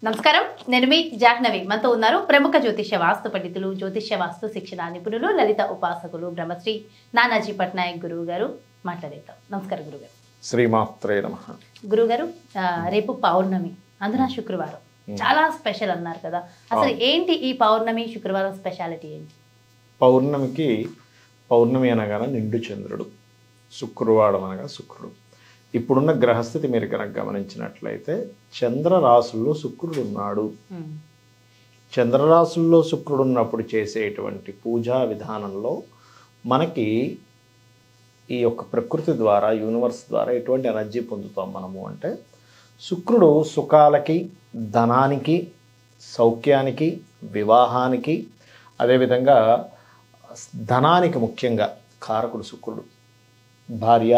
నమస్కారం నేను మీ జాహ్నవి మనతో ఉన్నారు ప్రముఖ జ్యోతిష్య వాస్తు పండితులు జ్యోతిష్య వాస్తు శిక్షణ నిపుణులు లలిత ఉపాసకులు బ్రహ్మశ్రీ నానాజీ పట్నాయక్ గురువు గారు మాట్లాడేద్దాం నమస్కారం గురుగారు శ్రీమాత్రే నమ గురుగారు ఆ, రేపు పౌర్ణమి అందున శుక్రవారం చాలా స్పెషల్ అన్నారు కదా అసలు ఏంటి ఈ పౌర్ణమి శుక్రవారం స్పెషాలిటీ ఏంటి పౌర్ణమికి పౌర్ణమి అనగానే నిండు చంద్రుడు శుక్రవారం అనగా శుక్రుడు ఇప్పుడున్న గ్రహస్థితి మీరు కనుక గమనించినట్లయితే చంద్రరాశుల్లో శుక్రుడు ఉన్నాడు ఉమ్, చంద్రరాశుల్లో శుక్రుడు ఉన్నప్పుడు చేసేటువంటి పూజా విధానంలో మనకి ఈ యొక్క ప్రకృతి ద్వారా యూనివర్స్ ద్వారా ఎటువంటి ఎనర్జీ పొందుతాం మనము అంటే శుక్రుడు సుఖాలకి ధనానికి సౌఖ్యానికి వివాహానికి అదేవిధంగా ధనానికి ముఖ్యంగా కారకుడు శుక్రుడు భార్య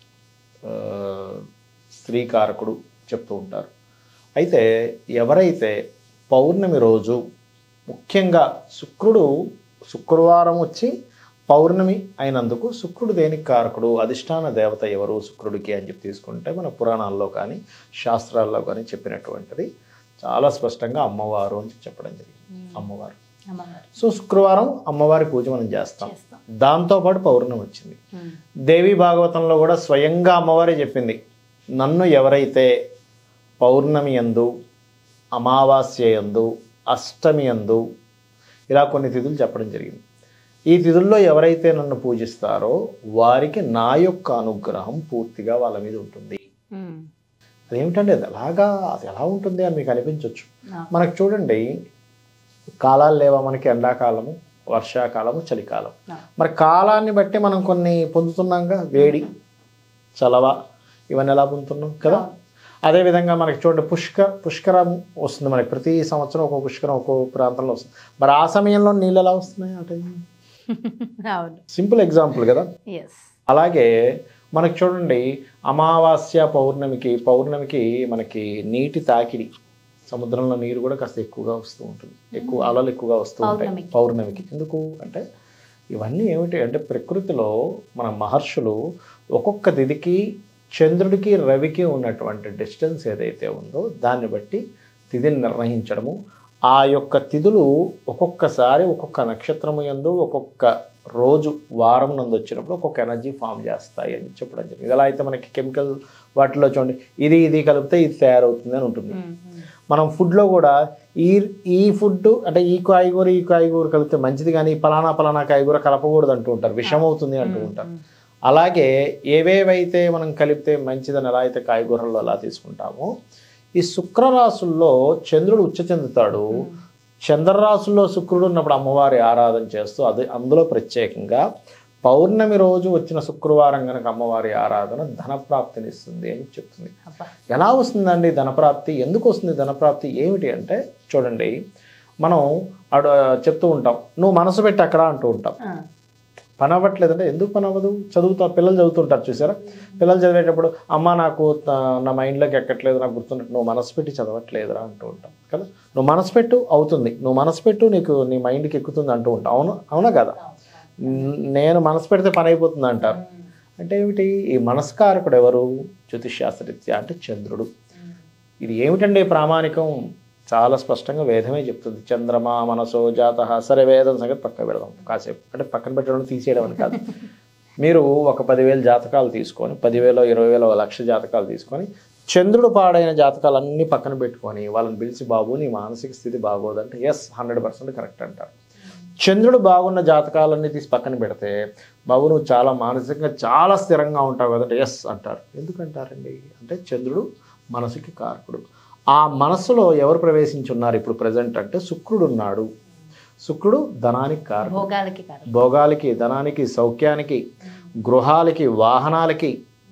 ఆ, స్త్రీ కారకుడు చెప్తూ ఉంటారు అయితే ఎవరైతే పౌర్ణమి రోజు ముఖ్యంగా శుక్రుడు శుక్రవారం వచ్చి పౌర్ణమి అయినందుకు శుక్రుడు దేనికి కారకుడు అధిష్టాన దేవత ఎవరు శుక్రుడికి అని చెప్పి తీసుకుంటే మన పురాణాల్లో కానీ శాస్త్రాల్లో కానీ చెప్పినటువంటిది చాలా స్పష్టంగా అమ్మవారు అని చెప్పి చెప్పడం జరిగింది అమ్మవారు అమ్మవారు సో శుక్రవారం అమ్మవారి పూజ మనం చేస్తాం చేస్తాం దాంతోపాటు పౌర్ణమి వచ్చింది ఉమ్, దేవి భాగవతంలో కూడా స్వయంగా అమ్మవారే చెప్పింది నన్ను ఎవరైతే పౌర్ణమి యందు అమావాస్య యందు అష్టమి యందు ఇలా కొన్ని తిథులు చెప్పడం జరిగింది ఈ తిథుల్లో ఎవరైతే నన్ను పూజిస్తారో వారికి నా యొక్క అనుగ్రహం పూర్తిగా వాళ్ళ మీద ఉంటుంది ఉమ్, అదేమిటంటే అది ఎలాగా అది ఎలా ఉంటుంది అని మీకు అనిపించవచ్చు ఆ, మనకు చూడండి కాలాలు లేవా మనకి ఎండాకాలము వర్షాకాలము చలికాలం ఆ, మరి కాలాన్ని బట్టి మనం కొన్ని పొందుతున్నాంగా వేడి చలవ ఇవన్నీ ఎలా పొందుతున్నాం కదా అదేవిధంగా మనకి చూడండి పుష్క పుష్కరం వస్తుంది మనకి ప్రతి సంవత్సరం ఒక్కో పుష్కరం ఒక్కో ప్రాంతంలో వస్తుంది మరి ఆ సమయంలో నీళ్ళు ఎలా వస్తున్నాయి ఆ టైం అవును సింపుల్ ఎగ్జాంపుల్ కదా ఎస్ అలాగే మనకి చూడండి అమావాస్య పౌర్ణమికి పౌర్ణమికి మనకి నీటి తాకిడి సముద్రంలో నీరు కూడా కాస్త ఎక్కువగా వస్తూ ఉంటుంది ఎక్కువ అలలు ఎక్కువగా వస్తూ ఉంటాయి పౌర్ణమికి. పౌర్ణమికి ఎందుకు అంటే ఇవన్నీ ఏమిటి అంటే ప్రకృతిలో మన మహర్షులు ఒక్కొక్క తిథికి చంద్రుడికి రవికి ఉన్నటువంటి డిస్టెన్స్ ఏదైతే ఉందో దాన్ని బట్టి తిథిని నిర్ణయించడము ఆ యొక్క తిథులు ఒక్కొక్కసారి ఒక్కొక్క నక్షత్రము యందు ఒక్కొక్క రోజు వారం నందు వచ్చినప్పుడు ఒక్కొక్క ఎనర్జీ ఫామ్ చేస్తాయి అని చెప్పడం జరిగింది ఇలా అయితే మనకి కెమికల్ వాటిలో చూడండి ఇది ఇది కలిపితే ఇది తయారవుతుంది అని ఉంటుంది ఉమ్, ఉమ్, మనం ఫుడ్లో కూడా ఈ ఈ ఫుడ్ అంటే ఈ కాయగూర ఈ కాయగూర కలిపితే మంచిది కానీ ఈ పలానా పలానా కాయగూర కలపకూడదు అంటూ ఉంటారు విషం అవుతుంది అంటూ ఉంటారు ఉమ్, అలాగే ఏవేవైతే మనం కలిపితే మంచిదని ఎలా అయితే కాయగూరల్లో ఎలా తీసుకుంటామో ఈ శుక్రరాశుల్లో చంద్రుడు ఉచ్చ చెందుతాడు చంద్రరాశుల్లో శుక్రుడు ఉన్నప్పుడు అమ్మవారి ఆరాధన చేస్తూ అది అందులో ప్రత్యేకంగా పౌర్ణమి రోజు వచ్చిన శుక్రవారం కనుక అమ్మవారి ఆరాధన ధనప్రాప్తినిస్తుంది అని చెప్తుంది అబ్బా ఎలా వస్తుందండి ధనప్రాప్తి ఎందుకు వస్తుంది ధనప్రాప్తి ఏమిటి అంటే చూడండి మనం అడు చెప్తూ ఉంటాం నువ్వు మనసు పెట్టి అక్కడ అంటూ ఉంటాం ఆ, పని అవ్వట్లేదంటే ఎందుకు పని అవ్వదు చదువుతా పిల్లలు చదువుతుంటారు చూసారా పిల్లలు చదివేటప్పుడు అమ్మ నాకు త- నా మైండ్లోకి ఎక్కట్లేదు నాకు గుర్తున్నట్టు నువ్వు మనసు పెట్టి చదవట్లేదురా అంటూ ఉంటాం కదా నువ్వు మనసు పెట్టు అవుతుంది నువ్వు మనసు పెట్టు నీకు నీ మైండ్కి ఎక్కుతుంది అంటూ ఉంటావు అవును అవునా కదా న్- నేను మనసు పెడితే పని అయిపోతుంది అంటారు అంటే ఏమిటి ఈ మనస్కారకుడు ఎవరు జ్యోతిష్శాస్త్రరీత్యా అంటే చంద్రుడు ఇది ఏమిటండి ప్రామాణికం చాలా స్పష్టంగా వేదమే చెప్తుంది చంద్రమా మనసో జాత సరే వేదం సంగతి పక్క పెడదాం కాసేపు అంటే పక్కన పెట్టడం తీసేయడం అని కాదు మీరు ఒక పదివేల జాతకాలు తీసుకొని పదివేల ఇరవై వేల ఒక లక్ష జాతకాలు తీసుకొని చంద్రుడు పాడైన జాతకాలన్నీ పక్కన పెట్టుకొని వాళ్ళని పిలిచి బాబు నీ మానసిక స్థితి బాగోదంటే ఎస్ హండ్రెడ్ పర్సెంట్ కరెక్ట్ అంటారు చంద్రుడు బాగున్న జాతకాలన్నీ తీసి పక్కన పెడితే బాబు నువ్వు చాలా మానసికంగా చాలా స్థిరంగా ఉంటావు కదంటే ఎస్ అంటారు ఎందుకంటారండి అంటే చంద్రుడు మనసుకి కారకుడు ఆ మనసులో ఎవరు ప్రవేశించున్నారు ఇప్పుడు ప్రజెంట్ అంటే శుక్రుడు ఉన్నాడు శుక్రుడు ధనానికి కారకుడు భోగాలకి కారణం భోగాలకి ధనానికి సౌఖ్యానికి గృహాలకి వాహనాలకి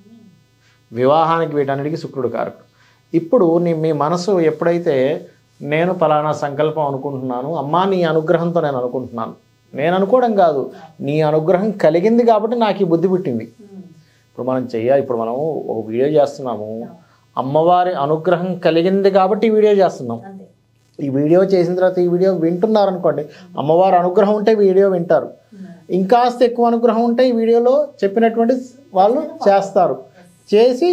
వివాహానికి వీటన్నిటికీ శుక్రుడు కారకుడు ఇప్పుడు నీ మీ మనసు ఎప్పుడైతే నేను ఫలానా సంకల్పం అనుకుంటున్నాను అమ్మా నీ అనుగ్రహంతో నేను అనుకుంటున్నాను నేను అనుకోవడం కాదు నీ అనుగ్రహం కలిగింది కాబట్టి నాకు ఈ బుద్ధి పుట్టింది ఇప్పుడు మనం చెయ్యాలి ఇప్పుడు మనం ఒక వీడియో చేస్తున్నాము అమ్మవారి అనుగ్రహం కలిగింది కాబట్టి ఈ వీడియో చేస్తున్నాం అంతే ఈ వీడియో చేసిన తర్వాత ఈ వీడియో వింటున్నారు అనుకోండి అమ్మవారి అనుగ్రహం ఉంటే వీడియో వింటారు ఇంకాస్త ఎక్కువ అనుగ్రహం ఉంటే ఈ వీడియోలో చెప్పినటువంటి వాళ్ళు చేస్తారు చేసి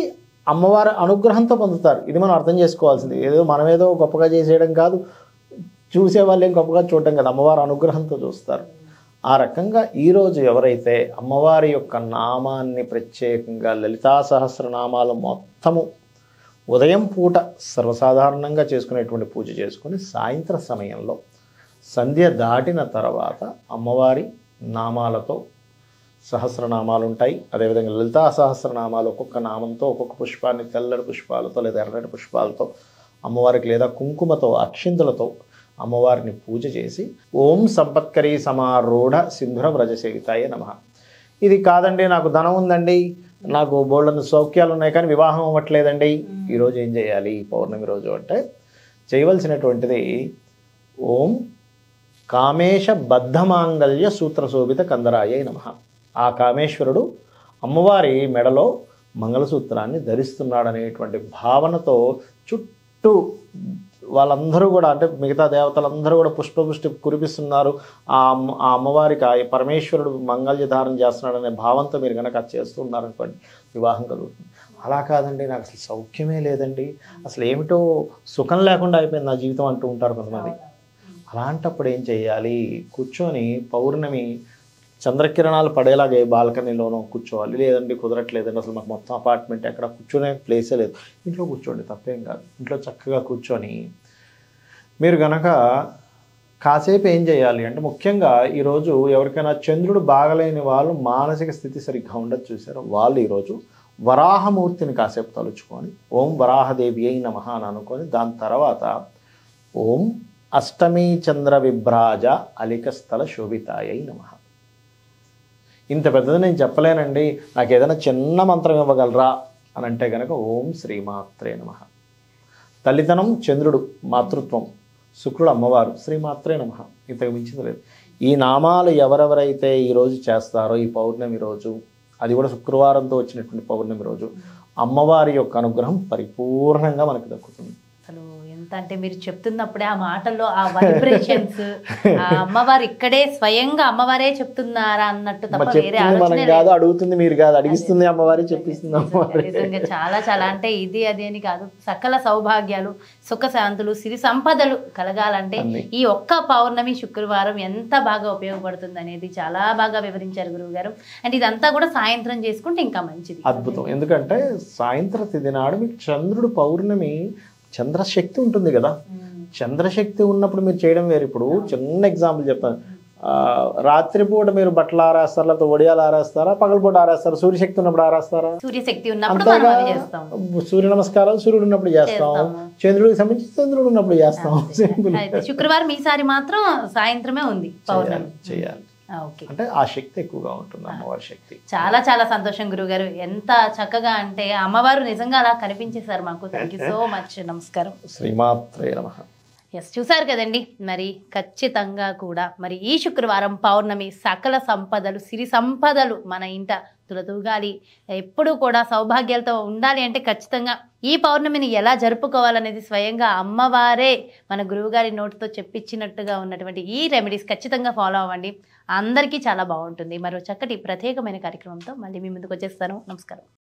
అమ్మవారి అనుగ్రహంతో పొందుతారు ఇది మనం అర్థం చేసుకోవాల్సింది ఏదో మనమేదో గొప్పగా చేసేయడం కాదు చూసే వాళ్ళు ఏం గొప్పగా చూడడం కాదు అమ్మవారి అనుగ్రహంతో చూస్తారు ఆ రకంగా ఈరోజు ఎవరైతే అమ్మవారి యొక్క నామాన్ని ప్రత్యేకంగా లలితా సహస్రనామాలు మొత్తము ఉదయం పూట సర్వసాధారణంగా చేసుకునేటువంటి పూజ చేసుకొని సాయంత్ర సమయంలో సంధ్య దాటిన తర్వాత అమ్మవారి నామాలతో సహస్రనామాలు ఉంటాయి అదేవిధంగా లలితా సహస్రనామాలు ఒక్కొక్క నామంతో ఒక్కొక్క పుష్పాన్ని తెల్లటి పుష్పాలతో లేదా ఎర్రటి పుష్పాలతో అమ్మవారికి లేదా కుంకుమతో అక్షింతలతో అమ్మవారిని పూజ చేసి ఓం సంపత్కరీ సమారూఢ సింధుర వ్రజసేవితాయ నమ ఇది కాదండి నాకు ధనం ఉందండి నాకు బోళ్ళని సౌఖ్యాలు ఉన్నాయి కానీ వివాహం అవ్వట్లేదండి ఈరోజు ఏం చేయాలి పౌర్ణమి రోజు అంటే చేయవలసినటువంటిది ఓం కామేశ బద్ధమాంగల్య సూత్రశోభిత కందరాయ నమ ఆ కామేశ్వరుడు అమ్మవారి మెడలో మంగళసూత్రాన్ని ధరిస్తున్నాడు అనేటువంటి భావనతో చుట్టూ వాళ్ళందరూ కూడా అంటే మిగతా దేవతలందరూ కూడా పుష్పపుష్టి కురిపిస్తున్నారు ఆ అమ్మ ఆ అమ్మవారికి ఆ పరమేశ్వరుడు మంగళ్య ధారణ చేస్తున్నాడు అనే భావంతో మీరు కనుక అది చేస్తూ ఉన్నారనుకోండి వివాహం కలుగుతుంది అలా కాదండి నాకు అసలు సౌఖ్యమే లేదండి అసలు ఏమిటో సుఖం లేకుండా అయిపోయింది నా జీవితం అంటూ ఉంటారు కొంతమంది అలాంటప్పుడు ఏం చేయాలి కూర్చొని పౌర్ణమి చంద్రకిరణాలు పడేలాగే బాల్కనీలోనో కూర్చోవాలి లేదండి కుదరట్లేదండి అసలు మాకు మొత్తం అపార్ట్మెంట్ ఎక్కడ కూర్చునే ప్లేసే లేదు ఇంట్లో కూర్చోండి తప్పేం కాదు ఇంట్లో చక్కగా కూర్చొని మీరు గనక కాసేపు ఏం చేయాలి అంటే ముఖ్యంగా ఈరోజు ఎవరికైనా చంద్రుడు బాగలేని వాళ్ళు మానసిక స్థితి సరిగ్గా ఉండదు చూసారు వాళ్ళు ఈరోజు వరాహమూర్తిని కాసేపు తలుచుకొని ఓం వరాహదేవి అయి నమః అని అనుకొని దాని తర్వాత ఓం అష్టమీ చంద్ర విభ్రాజ అలికస్థల శోభితాయ నమ ఇంత పెద్దది నేను చెప్పలేనండి నాకు ఏదైనా చిన్న మంత్రం ఇవ్వగలరా అని అంటే కనుక ఓం శ్రీమాత్రే నమ తల్లితనం చంద్రుడు మాతృత్వం శుక్రుడు అమ్మవారు శ్రీమాత్రే నమ ఇంతకు మించింది లేదు ఈ నామాలు ఎవరెవరైతే ఈరోజు చేస్తారో ఈ పౌర్ణమి రోజు అది కూడా శుక్రవారంతో వచ్చినటువంటి పౌర్ణమి రోజు అమ్మవారి యొక్క అనుగ్రహం పరిపూర్ణంగా మనకు దక్కుతుంది అసలు ఎంత అంటే మీరు చెప్తున్నప్పుడే ఆ మాటల్లో ఆ వైబ్రేషన్స్ ఆ అమ్మవారు ఇక్కడే స్వయంగా అమ్మవారే చెప్తున్నారా అన్నట్టు మరి తప్ప వేరే చెప్తుంది మనం ఆలోచనే కాదు అడుగుతుంది మీరు కాదు అడిగిస్తుంది అమ్మవారి చెప్పిస్తుంది అమ్మవారి నిజంగా చాలా చాలా అంటే ఇది అది అని కాదు సకల సౌభాగ్యాలు సుఖ శాంతులు సిరి సంపదలు కలగాలంటే అన్ని. ఈ ఒక్క పౌర్ణమి శుక్రవారం ఎంత బాగా ఉపయోగపడుతుంది అనేది చాలా బాగా వివరించారు గురువు గారు అండ్ ఇదంతా కూడా సాయంత్రం చేసుకుంటే ఇంకా మంచిది అద్భుతం ఎందుకంటే సాయంత్ర తిథి నాడు మీకు చంద్రుడు పౌర్ణమి చంద్రశక్తి ఉంటుంది కదా చంద్రశక్తి ఉన్నప్పుడు మీరు చేయడం వేరు ఇప్పుడు చిన్న ఎగ్జాంపుల్ చెప్తాను ఆ, రాత్రిపూట మీరు బట్టలు ఆరేస్తారా లేకపోతే ఒడియాలు ఆరేస్తారా పగలపూట ఆరేస్తారా సూర్యశక్తి ఉన్నప్పుడు ఆరేస్తారా సూర్యశక్తి ఉన్నప్పుడు మనం అంతేగా అవి చేస్తాం సూర్య నమస్కారాలు సూర్యుడు ఉన్నప్పుడు చేస్తాం చేస్తాము. చంద్రుడికి సంబంధించి చంద్రుడు ఉన్నప్పుడు చేస్తాం సింపుల్ అయితే శుక్రవారం ఈసారి మాత్రం సాయంత్రమే ఉంది పౌర్ణమి చేయాలి ఆ, ఓకే అంటే ఆ శక్తి ఎక్కువగా ఉంటుంది అమ్మవారి శక్తి చాలా చాలా సంతోషం గురుగారు ఎంత చక్కగా అంటే అమ్మవారు నిజంగా అలా కనిపించేశారు మాకు థ్యాంక్ యూ సో మచ్ నమస్కారం శ్రీమాత్రే నమః ఎస్ చూసారు కదండి మరి ఖచ్చితంగా కూడా మరి ఈ శుక్రవారం పౌర్ణమి సకల సంపదలు సిరి సంపదలు మన ఇంట తులతూగాలి ఎప్పుడూ కూడా సౌభాగ్యాలతో ఉండాలి అంటే ఖచ్చితంగా ఈ పౌర్ణమిని ఎలా జరుపుకోవాలనేది స్వయంగా అమ్మవారే మన గురువుగారి నోటితో చెప్పించినట్టుగా ఉన్నటువంటి ఈ రెమెడీస్ ఖచ్చితంగా ఫాలో అవ్వండి అందరికీ చాలా బాగుంటుంది మరో చక్కటి ప్రత్యేకమైన కార్యక్రమంతో మళ్ళీ మీ ముందుకు వచ్చేస్తాను నమస్కారం